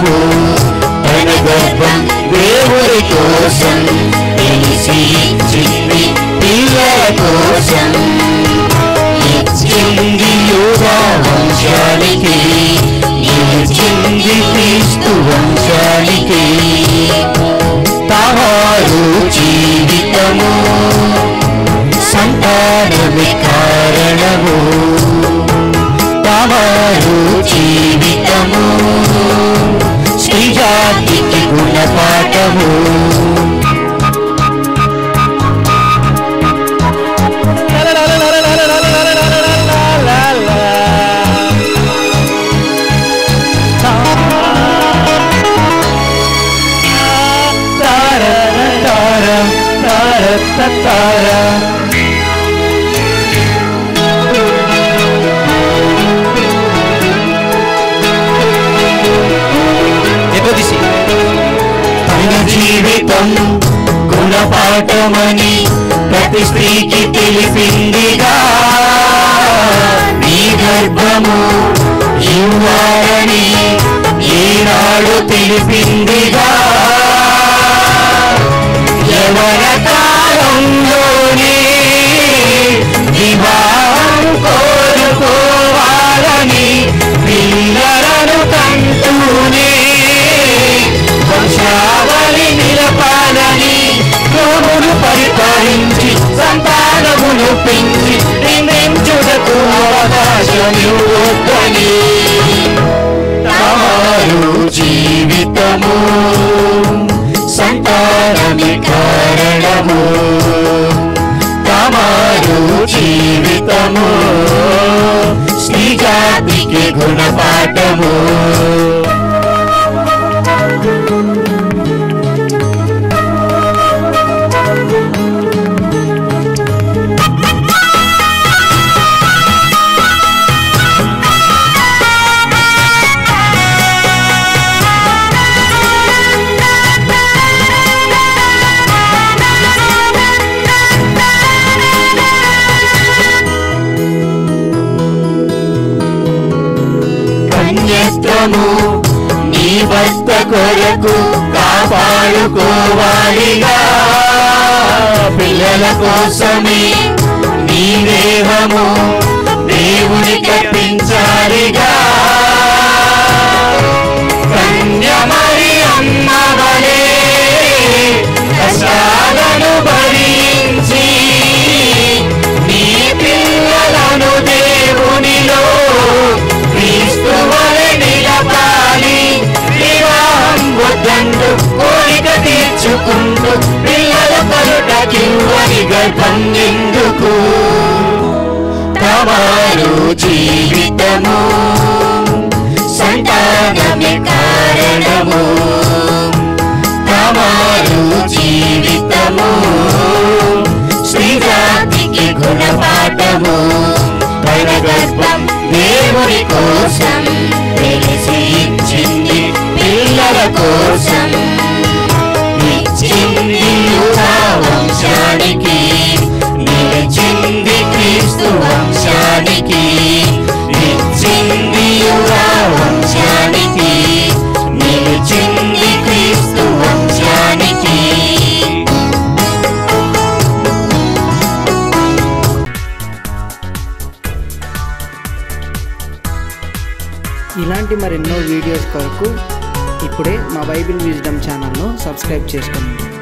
కారణము తన గర్భం దేవుడి కోసం తెలిసి ఇచ్చింది పిల్లల కోసం ఇచ్చింది యోగా వంశానికి ఇచ్చింది క్రీస్తు వంశానికి తహారు జీవితము సంతానమే కారణము తహారు జీవితము శ్రీజాతికి గుణపాఠము తన జీవితం గుణపాఠమని ప్రతి స్త్రీకి తెలిపిందిగా నీ గర్భము ఇవ్వాలని ఈనాడు తెలిపిందిగా ఎవర కాలంలోనే వివాహం కోరుకోవాలని పిల్లలను కంటూనే వంశావళి నిలపాలని రోమును పరిపాలించి సంతానమును పెంచి నిర్మించుటకు అవకాశం ఇవ్వొద్దని తమారు జీవితము సంతానమే కారణము తమారు జీవితము శ్రీ జాతికి గుణపాఠము కన్యత్వము నీ భర్త కొరకు కాపాడుకోవాలిగా పిల్లల కోసమే నీ దేహము దేవుని కప్పించాలిగా కన్యమరి అమ్మ వలె కష్టాలను భరించి నీ పిల్లలను దేవునిలో క్రీస్తు వలె నిలపాలి వివాహం వద్దంటూ కోరిక తీర్చుకుంటూ పిల్లల కలుటకివ్వని గర్భం ఎందుకు తమారు జీవితము సంతానమే కారణము తమారు జీవితము శ్రీజాతికి గుణపాఠము తన గర్భం దేవుడి కోసం తెలిసి ఇచ్చింది పిల్లల కోసం ఇచ్చింది యూదా వంశానికి నిలిచింది క్రీస్తు వంశానికి ఇచ్చింది యూదా వంశానికి నిలిచింది క్రీస్తు వంశానికి ఇలాంటి మరెన్నో వీడియోస్ కొరకు ఇప్పుడే మా బైబిల్ విజ్డమ్ ఛానల్ను సబ్స్క్రైబ్ చేసుకోండి